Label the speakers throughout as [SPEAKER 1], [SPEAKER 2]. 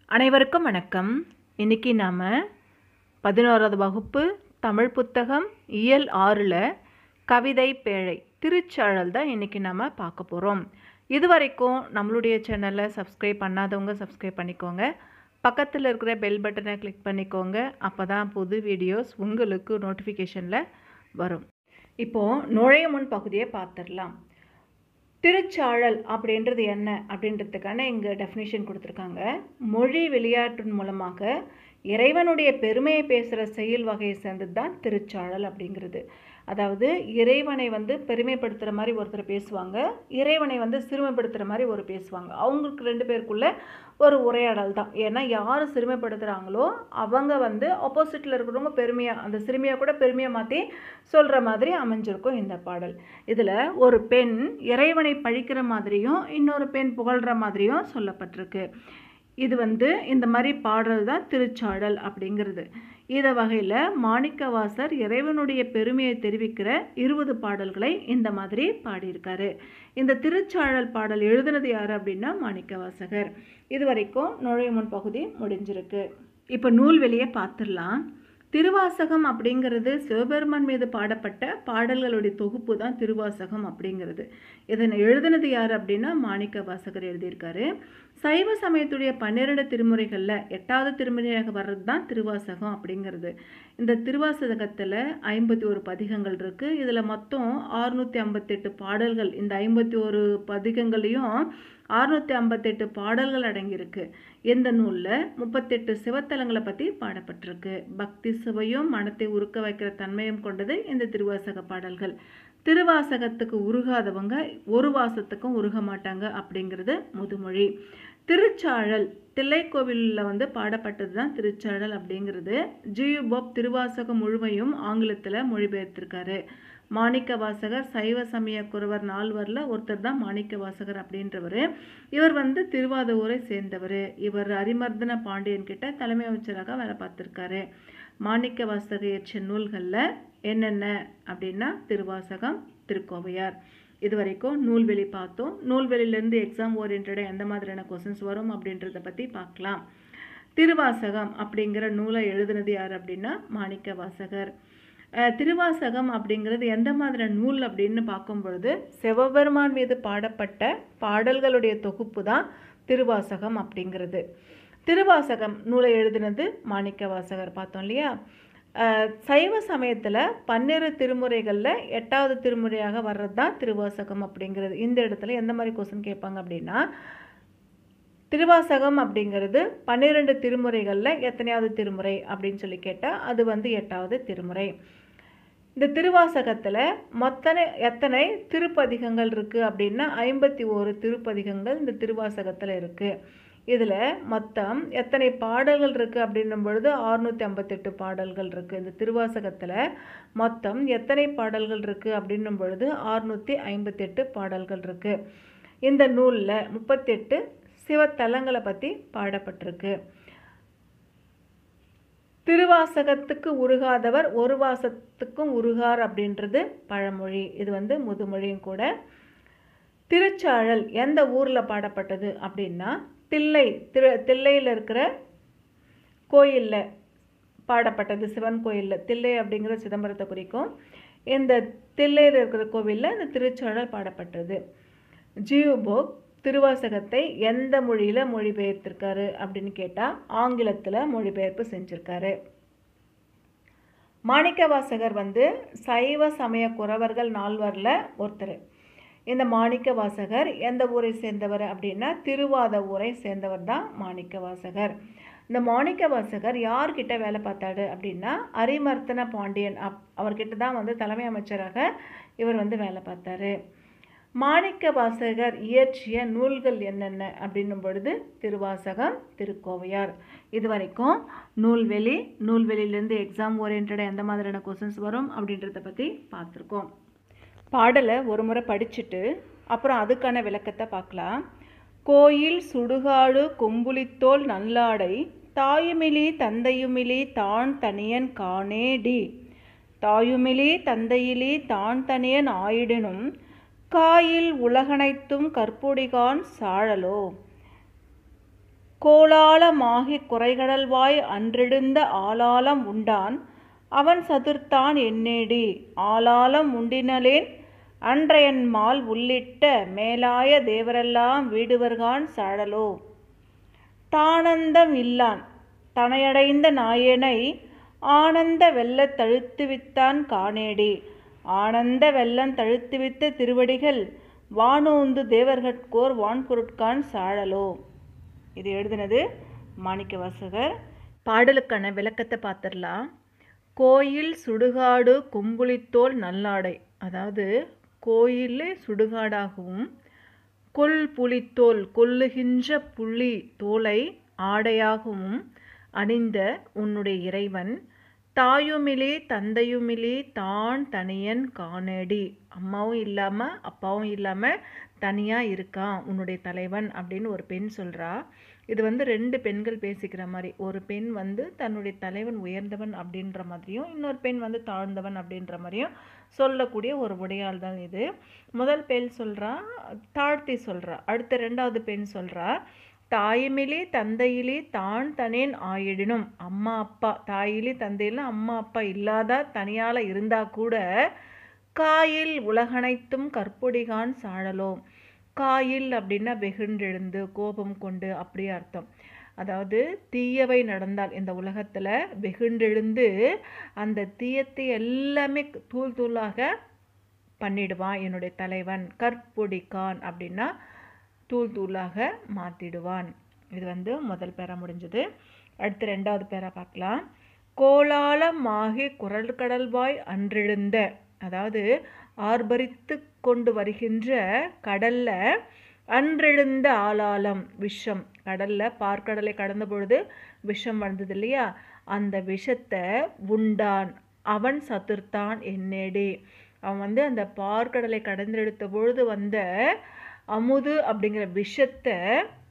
[SPEAKER 1] அனைவருக்கும் வணக்கம் இன்னைக்கு நாம் பதினோராவது வகுப்பு தமிழ் புத்தகம் இயல் ஆறில் கவிதை பேழை திருச்சாழல் தான் இன்றைக்கி நாம் பார்க்க போகிறோம் இது வரைக்கும் நம்மளுடைய சேனலை சப்ஸ்கிரைப் பண்ணாதவங்க சப்ஸ்கிரைப் பண்ணிக்கோங்க பக்கத்தில் இருக்கிற பெல் பட்டனை கிளிக் பண்ணிக்கோங்க அப்போ தான் புது வீடியோஸ் உங்களுக்கு நோட்டிஃபிகேஷனில் வரும் இப்போது நுழைய முன் பகுதியை பார்த்துடலாம் திருச்சாழல் அப்படின்றது என்ன அப்படின்றதுக்கான இங்கே டெஃபினிஷன் கொடுத்துருக்காங்க மொழி விளையாட்டின் மூலமாக இறைவனுடைய பெருமையை பேசுகிற செயல் வகையை சேர்ந்தது தான் திருச்சாழல் அப்படிங்கிறது அதாவது இறைவனை வந்து பெருமைப்படுத்துகிற மாதிரி ஒருத்தர் பேசுவாங்க இறைவனை வந்து சிறுமைப்படுத்துகிற மாதிரி ஒரு பேசுவாங்க அவங்களுக்கு ரெண்டு பேருக்குள்ள ஒரு உரையாடல் தான் ஏன்னா யார் சிறுமைப்படுத்துகிறாங்களோ அவங்க வந்து ஆப்போசிட்டில் இருக்கிறவங்க பெருமையாக அந்த சிறுமியாக கூட பெருமையாக மாற்றி சொல்கிற மாதிரி அமைஞ்சிருக்கும் இந்த பாடல் இதில் ஒரு பெண் இறைவனை பழிக்கிற மாதிரியும் இன்னொரு பெண் புகழ்கிற மாதிரியும் சொல்லப்பட்டிருக்கு இது வந்து இந்த மாதிரி பாடல் தான் திருச்சாடல் அப்படிங்கிறது இத வகையில் மாணிக்கவாசர் இறைவனுடைய பெருமையை தெரிவிக்கிற இருபது பாடல்களை இந்த மாதிரி பாடியிருக்காரு இந்த திருச்சாழல் பாடல் எழுதுனது யார் அப்படின்னா மாணிக்கவாசகர் இது வரைக்கும் நுழைமுன் பகுதி முடிஞ்சிருக்கு இப்போ நூல்வெளியை பார்த்துடலாம் திருவாசகம் அப்படிங்கிறது சிவபெருமான் மீது பாடப்பட்ட பாடல்களுடைய தொகுப்பு தான் திருவாசகம் அப்படிங்கிறது இதனை எழுதினது யார் அப்படின்னா மாணிக்க வாசகர் எழுதியிருக்காரு சைவ சமயத்துடைய பன்னிரண்டு திருமுறைகளில் எட்டாவது திருமுறையாக வர்றது தான் திருவாசகம் அப்படிங்கிறது இந்த திருவாசகத்தில் ஐம்பத்தி ஒரு பதிகங்கள் இருக்குது இதில் மொத்தம் ஆறுநூற்றி ஐம்பத்தெட்டு பாடல்கள் இந்த ஐம்பத்தி ஒரு பதிகங்களையும் அறுநூற்றி ஐம்பத்தெட்டு பாடல்கள் அடங்கியிருக்கு இந்த நூலில் முப்பத்தெட்டு சிவத்தலங்களை பற்றி பாடப்பட்டிருக்கு பக்தி சுவையும் மனத்தை உருக்க வைக்கிற தன்மையும் கொண்டது இந்த திருவாசக பாடல்கள் திருவாசகத்துக்கு உருகாதவங்க ஒரு வாசத்துக்கும் உருக மாட்டாங்க அப்படிங்கிறது முதுமொழி திருச்சாழல் தில்லைக்கோவிலில் வந்து பாடப்பட்டது தான் திருச்சாழல் அப்படிங்கிறது ஜியு பாப் திருவாசகம் முழுமையும் ஆங்கிலத்தில் மொழிபெயர்த்திருக்காரு மாணிக்க வாசகர் சைவ சமய குறவர் நால்வரில் ஒருத்தர் தான் மாணிக்க வாசகர் அப்படின்றவர் இவர் வந்து திருவாதூரை சேர்ந்தவர் இவர் அரிமர்தன பாண்டியன் கிட்ட தலைமை அமைச்சராக வேலை பார்த்துருக்காரு மாணிக்க வாசகர் இயற்ற நூல்களில் என்னென்ன அப்படின்னா திருவாசகம் திருக்கோவையார் இது வரைக்கும் நூல்வெளி பார்த்தோம் நூல்வெளியிலேருந்து எக்ஸாம் ஓரியன்டாக எந்த மாதிரியான கொஸ்டின்ஸ் வரும் அப்படின்றத பற்றி பார்க்கலாம் திருவாசகம் அப்படிங்கிற நூலை எழுதுனது யார் அப்படின்னா மாணிக்க வாசகர் திருவாசகம் அப்படிங்கிறது எந்த மாதிரியான நூல் அப்படின்னு பார்க்கும் பொழுது சிவபெருமான் மீது பாடப்பட்ட பாடல்களுடைய தொகுப்பு தான் திருவாசகம் அப்படிங்கிறது திருவாசகம் நூலை எழுதினது மாணிக்க வாசகர் பார்த்தோம் இல்லையா சைவ சமயத்தில் பன்னிரு திருமுறைகளில் எட்டாவது திருமுறையாக வர்றது தான் திருவாசகம் அப்படிங்கிறது இந்த இடத்துல எந்த மாதிரி கொஸ்டின் கேட்பாங்க அப்படின்னா திருவாசகம் அப்படிங்கிறது பன்னிரெண்டு திருமுறைகளில் எத்தனையாவது திருமுறை அப்படின்னு சொல்லி கேட்டால் அது வந்து எட்டாவது திருமுறை இந்த திருவாசகத்தில் மொத்தனை எத்தனை திருப்பதிகங்கள் இருக்குது அப்படின்னா ஐம்பத்தி ஓரு திருப்பதிகங்கள் இந்த திருவாசகத்தில் இருக்குது இதில் மொத்தம் எத்தனை பாடல்கள் இருக்குது அப்படின்னும் பொழுது அறுநூற்றி ஐம்பத்தெட்டு பாடல்கள் இருக்குது இந்த திருவாசகத்தில் மொத்தம் எத்தனை பாடல்கள் இருக்குது அப்படின்னும் பொழுது அறுநூற்றி ஐம்பத்தெட்டு பாடல்கள் இருக்குது இந்த நூலில் முப்பத்தெட்டு சிவத்தலங்களை பற்றி பாடப்பட்டிருக்கு திருவாசகத்துக்கு உருகாதவர் ஒரு வாசத்துக்கும் உருகார் அப்படின்றது பழமொழி இது வந்து முதுமொழியும் கூட திருச்சாழல் எந்த ஊரில் பாடப்பட்டது அப்படின்னா தில்லை திரு தில்லையில் இருக்கிற கோயிலில் பாடப்பட்டது சிவன் கோயிலில் தில்லை அப்படிங்கிற சிதம்பரத்தை குறிக்கும் இந்த தில்லையில் இருக்கிற கோவிலில் இந்த திருச்சாழல் பாடப்பட்டது ஜியோபோக் திருவாசகத்தை எந்த மொழியில் மொழிபெயர்த்திருக்காரு அப்படின்னு கேட்டால் ஆங்கிலத்தில் மொழிபெயர்ப்பு செஞ்சுருக்காரு மாணிக்க வாசகர் வந்து சைவ சமய குறவர்கள் நால்வரில் ஒருத்தர் இந்த மாணிக்க வாசகர் எந்த ஊரை சேர்ந்தவர் அப்படின்னா திருவாத ஊரை சேர்ந்தவர் தான் மாணிக்க வாசகர் இந்த மாணிக்க வாசகர் யார்கிட்ட வேலை பார்த்தாரு அப்படின்னா அரிமர்த்தன பாண்டியன் அப் அவர்கிட்ட தான் வந்து தலைமை அமைச்சராக இவர் வந்து வேலை பார்த்தாரு மாணிக்க வாசகர் இயற்றிய நூல்கள் என்னென்ன அப்படின்னும் பொழுது திருவாசகம் திருக்கோவையார் இது வரைக்கும் நூல்வெளி நூல்வெளியிலேருந்து எக்ஸாம் ஓரியன்டாக எந்த மாதிரியான கொஸ்டின்ஸ் வரும் அப்படின்றத பற்றி பார்த்துருக்கோம் பாடலை ஒரு முறை படிச்சுட்டு அப்புறம் அதுக்கான விளக்கத்தை பார்க்கலாம் கோயில் சுடுகாடு கொம்புலித்தோல் நல்லாடை தாயுமிலி தந்தையுமிலி தான் தனியன் காணேடி தாயுமிலி தந்தையிலி தான் தனியன் ஆயிடனும் காயில் உலகனைத்தும் கற்புடிகான் சாழலோ கோலாலமாகிக் குறைகடல்வாய் அன்றெழுந்த ஆலாலம் உண்டான் அவன் சதுர்த்தான் என்னேடி ஆலாலம் உண்டினலேன் அன்றையன்மால் உள்ளிட்ட மேலாய தேவரெல்லாம் வீடுவர்கான் சாழலோ தானந்தம் இல்லான் தனையடைந்த நாயனை ஆனந்த வெள்ளத் தழுத்துவித்தான் காணேடி ஆனந்த வெள்ளம் தழுத்துவித்த திருவடிகள் வானூந்து தேவர்கட்கோர் வான்பொருட்கான் சாழலோ இது எழுதினது மாணிக்க வாசகர் பாடலுக்கான விளக்கத்தை பார்த்துடலாம் கோயில் சுடுகாடு கும்புளித்தோல் நல்லாடை அதாவது கோயிலே சுடுகாடாகவும் கொல் புலித்தோல் கொல்லுகின்ற புள்ளி தோலை ஆடையாகவும் அணிந்த உன்னுடைய இறைவன் தாயுமிலே தந்தையுமிலே தான் தனியன் காணடி அம்மாவும் இல்லாமல் அப்பாவும் இல்லாமல் தனியாக இருக்கான் உன்னுடைய தலைவன் அப்படின்னு ஒரு பெண் சொல்கிறா இது வந்து ரெண்டு பெண்கள் பேசிக்கிற மாதிரி ஒரு பெண் வந்து தன்னுடைய தலைவன் உயர்ந்தவன் அப்படின்ற மாதிரியும் இன்னொரு பெண் வந்து தாழ்ந்தவன் அப்படின்ற மாதிரியும் சொல்லக்கூடிய ஒரு உடையாள் தான் இது முதல் பெண் சொல்கிறா தாழ்த்தி சொல்கிறா அடுத்த ரெண்டாவது பெண் சொல்கிறா தாயுமிலே தந்தையிலே தான் தனேன் ஆயிடினும் அம்மா அப்பா தாயிலே தந்தையில அம்மா அப்பா இல்லாத தனியால் இருந்தால் கூட காயில் உலகனைத்தும் கற்பொடிகான் சாழலோம் காயில் அப்படின்னா வெகுண்டெழுந்து கோபம் கொண்டு அப்படியே அர்த்தம் அதாவது தீயவை நடந்தால் இந்த உலகத்தில் வெகுண்டெழுந்து அந்த தீயத்தை எல்லாமே தூள் தூளாக பண்ணிடுவான் என்னுடைய தலைவன் கற்பொடிக்கான் அப்படின்னா தூள் தூளாக மாற்றிடுவான் இது வந்து முதல் பேரா முடிஞ்சது அடுத்து ரெண்டாவது பேரா பார்க்கலாம் கோலாலமாகி குரல் கடல்வாய் அன்றெழுந்த அதாவது ஆர்ப்பரித்து கொண்டு வருகின்ற கடல்ல அன்றெழுந்த ஆளாலம் விஷம் கடல்ல பார்க்கடலை கடந்த பொழுது விஷம் வந்தது இல்லையா அந்த விஷத்தை உண்டான் அவன் சத்துர்த்தான் என்னேடி அவன் வந்து அந்த பார்க்கடலை கடந்தெடுத்த பொழுது வந்த அமுது அப்படிங்கிற விஷத்தை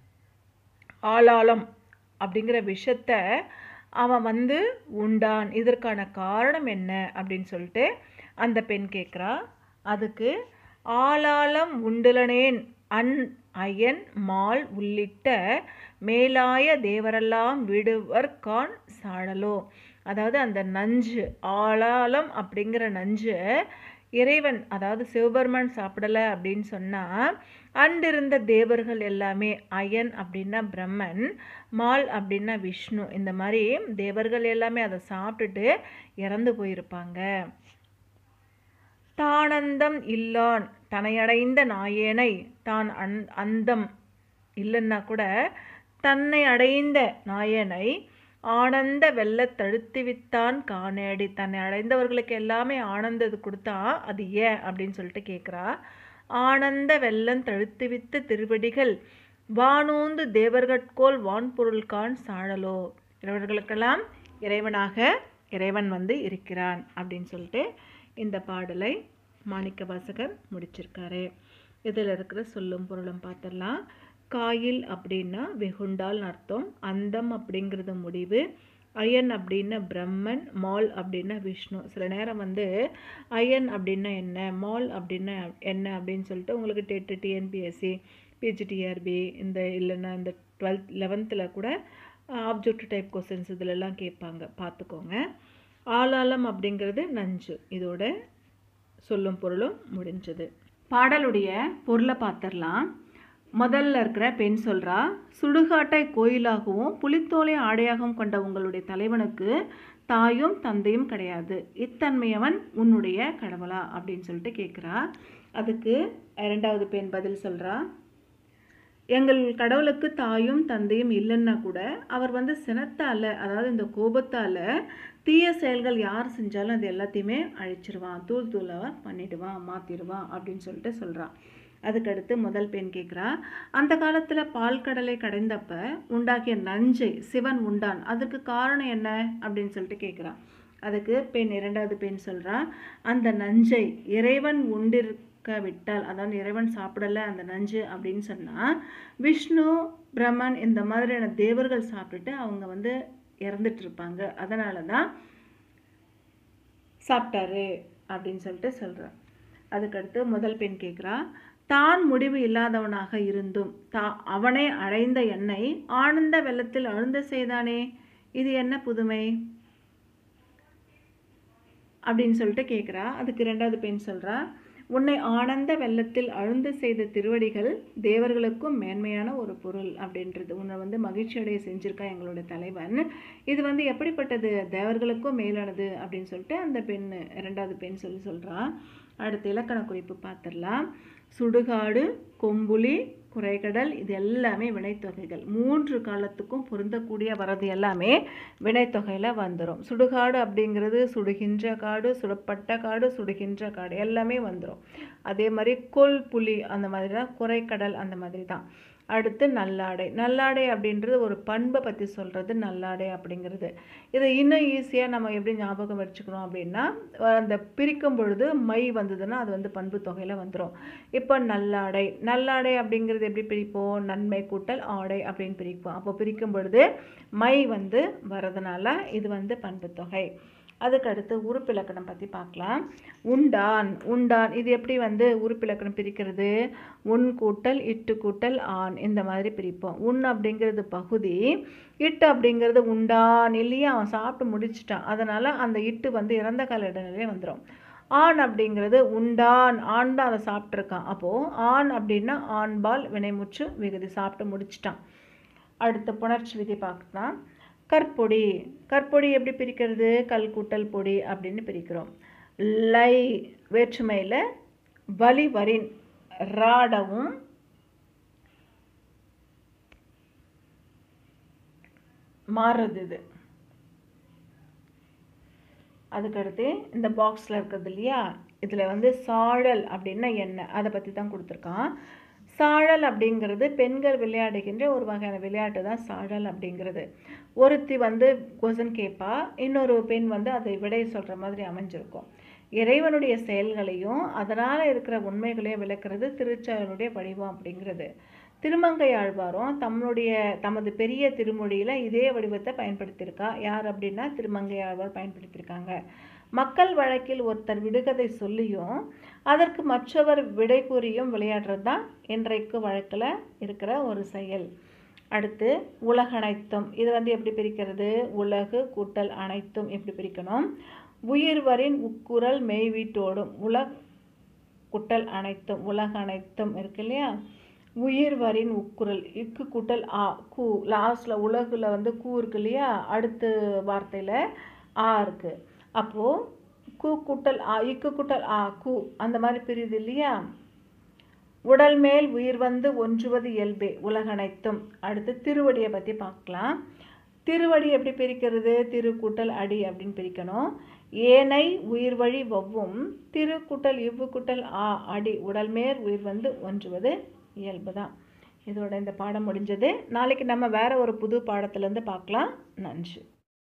[SPEAKER 1] ஆளாளம் அப்படிங்கிற விஷத்தை அவன் வந்து உண்டான் இதற்கான காரணம் என்ன அப்படின்னு சொல்லிட்டு அந்த பெண் கேட்குறா அதுக்கு ஆளாளம் உண்டுலனேன் அன் அயன் மால் உள்ளிட்ட மேலாய தேவரெல்லாம் விடுவர் கான் சாழலோ அதாவது அந்த நஞ்சு ஆளாளம் அப்படிங்கிற நஞ்சு இறைவன் அதாவது சிவபெருமான் சாப்பிடலை அப்படின்னு சொன்னால் அண்டிருந்த தேவர்கள் எல்லாமே அயன் அப்படின்னா பிரம்மன் மால் அப்படின்னா விஷ்ணு இந்த மாதிரி தேவர்கள் எல்லாமே அதை சாப்பிட்டுட்டு இறந்து போயிருப்பாங்க தானந்தம் இல்லான் தனையடைந்த நாயேனை தான் அந் அந்தம் இல்லைன்னா கூட தன்னை அடைந்த நாயனை ஆனந்த வெள்ளத் தழுத்துவித்தான் காணேடி தன்னை அடைந்தவர்களுக்கு எல்லாமே ஆனந்தது கொடுத்தா அது ஏன் அப்படின்னு சொல்லிட்டு கேட்குறா ஆனந்த வெள்ளம் தழுத்துவித்த திருவடிகள் வானூந்து தேவர்கட்கோல் வான்பொருள்கான் சாழலோ இவர்களுக்கெல்லாம் இறைவனாக இறைவன் வந்து இருக்கிறான் அப்படின்னு சொல்லிட்டு இந்த பாடலை மாணிக்க வாசகர் முடிச்சிருக்காரு இதில் இருக்கிற சொல்லும் பொருளும் பார்த்துடலாம் காயில் அப்படின்னா வெகுண்டால் அர்த்தம் அந்தம் அப்படிங்கிறது முடிவு அயன் அப்படின்னா பிரம்மன் மால் அப்படின்னா விஷ்ணு சில நேரம் வந்து அயன் அப்படின்னா என்ன மால் அப்படின்னா என்ன அப்படின்னு சொல்லிட்டு உங்களுக்கு டெட்டு டிஎன்பிஎஸ்சி பிஜிடிஆர்பி இந்த இல்லைன்னா இந்த டுவெல்த் லெவன்த்தில் கூட ஆப்ஜெக்ட் டைப் கொஸ்டின்ஸ் இதிலெல்லாம் கேட்பாங்க பார்த்துக்கோங்க ஆளாளம் அப்படிங்கிறது நஞ்சு இதோட சொல்லும் பொருளும் முடிஞ்சது பாடலுடைய பொருளை பார்த்துடலாம் முதல்ல இருக்கிற பெண் சொல்கிறா சுடுகாட்டை கோயிலாகவும் புலித்தோலை ஆடையாகவும் கொண்ட உங்களுடைய தலைவனுக்கு தாயும் தந்தையும் கிடையாது இத்தன்மையவன் உன்னுடைய கடவுளா அப்படின்னு சொல்லிட்டு கேட்குறா அதுக்கு இரண்டாவது பெண் பதில் சொல்கிறா எங்கள் கடவுளுக்கு தாயும் தந்தையும் இல்லைன்னா கூட அவர் வந்து சினத்தால் அதாவது இந்த கோபத்தால் தீய செயல்கள் யார் செஞ்சாலும் அது எல்லாத்தையுமே அழிச்சிருவான் தூள் தூளாக பண்ணிடுவான் மாற்றிடுவான் அப்படின்னு சொல்லிட்டு சொல்கிறான் அதுக்கடுத்து முதல் பெண் கேட்குறா அந்த காலத்தில் பால் கடலை கடைந்தப்ப உண்டாக்கிய நஞ்சை சிவன் உண்டான் அதுக்கு காரணம் என்ன அப்படின்னு சொல்லிட்டு கேட்குறான் அதுக்கு பெண் இரண்டாவது பெண் சொல்கிறா அந்த நஞ்சை இறைவன் உண்டிருக்க விட்டால் அதாவது இறைவன் சாப்பிடலை அந்த நஞ்சு அப்படின்னு சொன்னால் விஷ்ணு பிரம்மன் இந்த மாதிரியான தேவர்கள் சாப்பிட்டுட்டு அவங்க வந்து இறந்துட்டு இருப்பாங்க அதனால தான் சாப்பிட்டாரு அப்படின்னு சொல்லிட்டு சொல்கிறான் அதுக்கடுத்து முதல் பெண் கேட்குறா தான் முடிவு இல்லாதவனாக இருந்தும் தா அவனை அடைந்த என்னை ஆனந்த வெள்ளத்தில் அழுந்த செய்தானே இது என்ன புதுமை அப்படின்னு சொல்லிட்டு கேட்குறா அதுக்கு ரெண்டாவது பெண் சொல்கிறா உன்னை ஆனந்த வெள்ளத்தில் அழுந்து செய்த திருவடிகள் தேவர்களுக்கும் மேன்மையான ஒரு பொருள் அப்படின்றது உன்னை வந்து மகிழ்ச்சி அடைய செஞ்சிருக்கா எங்களோட தலைவன் இது வந்து எப்படிப்பட்டது தேவர்களுக்கும் மேலானது அப்படின்னு சொல்லிட்டு அந்த பெண் ரெண்டாவது பெண் சொல்லி சொல்கிறா அடுத்து இலக்கண குறிப்பு பார்த்துடலாம் சுடுகாடு கொம்புலி குறைகடல் இது எல்லாமே வினைத்தொகைகள் மூன்று காலத்துக்கும் பொருந்தக்கூடிய வரது எல்லாமே வினைத்தொகையில் வந்துடும் சுடுகாடு அப்படிங்கிறது சுடுகின்ற காடு சுடப்பட்ட காடு சுடுகின்ற காடு எல்லாமே வந்துடும் அதே மாதிரி கொல் புலி அந்த மாதிரி தான் குறைக்கடல் அந்த மாதிரி தான் அடுத்து நல்லாடை நல்லாடை அப்படின்றது ஒரு பண்பை பற்றி சொல்கிறது நல்லாடை அப்படிங்கிறது இதை இன்னும் ஈஸியாக நம்ம எப்படி ஞாபகம் வச்சுக்கணும் அப்படின்னா அந்த பிரிக்கும் பொழுது மை வந்ததுன்னா அது வந்து பண்பு தொகையில் வந்துடும் இப்போ நல்லாடை நல்லாடை அப்படிங்கிறது எப்படி பிரிப்போம் நன்மை கூட்டல் ஆடை அப்படின்னு பிரிப்போம் அப்போ பிரிக்கும் பொழுது மை வந்து வரதுனால இது வந்து பண்பு தொகை அதுக்கடுத்து உறுப்பிலக்கணம் பற்றி பார்க்கலாம் உண்டான் உண்டான் இது எப்படி வந்து உறுப்பிலக்கணம் பிரிக்கிறது உன் கூட்டல் இட்டு கூட்டல் ஆண் இந்த மாதிரி பிரிப்போம் உன் அப்படிங்கிறது பகுதி இட்டு அப்படிங்கிறது உண்டான் இல்லையா அவன் சாப்பிட்டு முடிச்சிட்டான் அதனால் அந்த இட்டு வந்து இறந்த கால இடைநிலையே வந்துடும் ஆண் அப்படிங்கிறது உண்டான் ஆண் தான் அதை சாப்பிட்ருக்கான் அப்போது ஆண் அப்படின்னா ஆண்பால் வினைமுற்று விகுதி சாப்பிட்டு முடிச்சிட்டான் அடுத்த புணர்ச்சி விதி பார்க்கலாம் கற்பொடி கற்பொடி எப்படி பிரிக்கிறது கல் கூட்டல் பொடி அப்படின்னு பிரிக்கிறோம் லை வேற்றுமையில் வலி வரின் ராடவும் மாறுறது இது அதுக்கடுத்து இந்த பாக்ஸில் இருக்கிறது இல்லையா இதில் வந்து சாழல் அப்படின்னா என்ன அதை பற்றி தான் கொடுத்துருக்கான் சாழல் அப்படிங்கிறது பெண்கள் விளையாடுகின்ற ஒரு வகையான விளையாட்டு தான் சாழல் அப்படிங்கிறது ஒருத்தி வந்து கொசன் கேட்பா இன்னொரு பெண் வந்து அதை விடை சொல்கிற மாதிரி அமைஞ்சிருக்கும் இறைவனுடைய செயல்களையும் அதனால் இருக்கிற உண்மைகளையும் விளக்குறது திருச்சாரனுடைய வடிவம் அப்படிங்கிறது திருமங்கை ஆழ்வாரும் தம்முடைய தமது பெரிய திருமொழியில் இதே வடிவத்தை பயன்படுத்தியிருக்கா யார் அப்படின்னா திருமங்கை ஆழ்வார் பயன்படுத்தியிருக்காங்க மக்கள் வழக்கில் ஒருத்தர் விடுகதை சொல்லியும் அதற்கு மற்றவர் விடை கூறியும் விளையாடுறது தான் இன்றைக்கு வழக்கில் இருக்கிற ஒரு செயல் அடுத்து உலகனைத்தும் இது வந்து எப்படி பிரிக்கிறது உலகு கூட்டல் அனைத்தும் எப்படி பிரிக்கணும் உயிர்வரின் உக்குரல் மெய் வீட்டோடும் உலக் குட்டல் அனைத்தும் உலக அனைத்தும் இருக்கு இல்லையா உயிர்வரின் உக்குரல் இக்கு கூட்டல் ஆ கூ லாஸ்டில் உலகில் வந்து கூ இருக்கு இல்லையா அடுத்த வார்த்தையில் ஆ இருக்குது அப்போது கூ கூட்டல் ஆ இக்கு கூட்டல் ஆ கூ அந்த மாதிரி பிரியுது இல்லையா உடல் மேல் உயிர் வந்து ஒன்றுவது இயல்பே உலகனைத்தும் அடுத்து திருவடியை பற்றி பார்க்கலாம் திருவடி எப்படி பிரிக்கிறது திரு கூட்டல் அடி அப்படின்னு பிரிக்கணும் ஏனை உயிர் வழி வவ்வும் திரு கூட்டல் இவ்வு கூட்டல் ஆ அடி உடல் மேல் உயிர் வந்து ஒன்றுவது இயல்பு தான் இதோட இந்த பாடம் முடிஞ்சது நாளைக்கு நம்ம வேற ஒரு புது பாடத்துலேருந்து பார்க்கலாம் நன்றி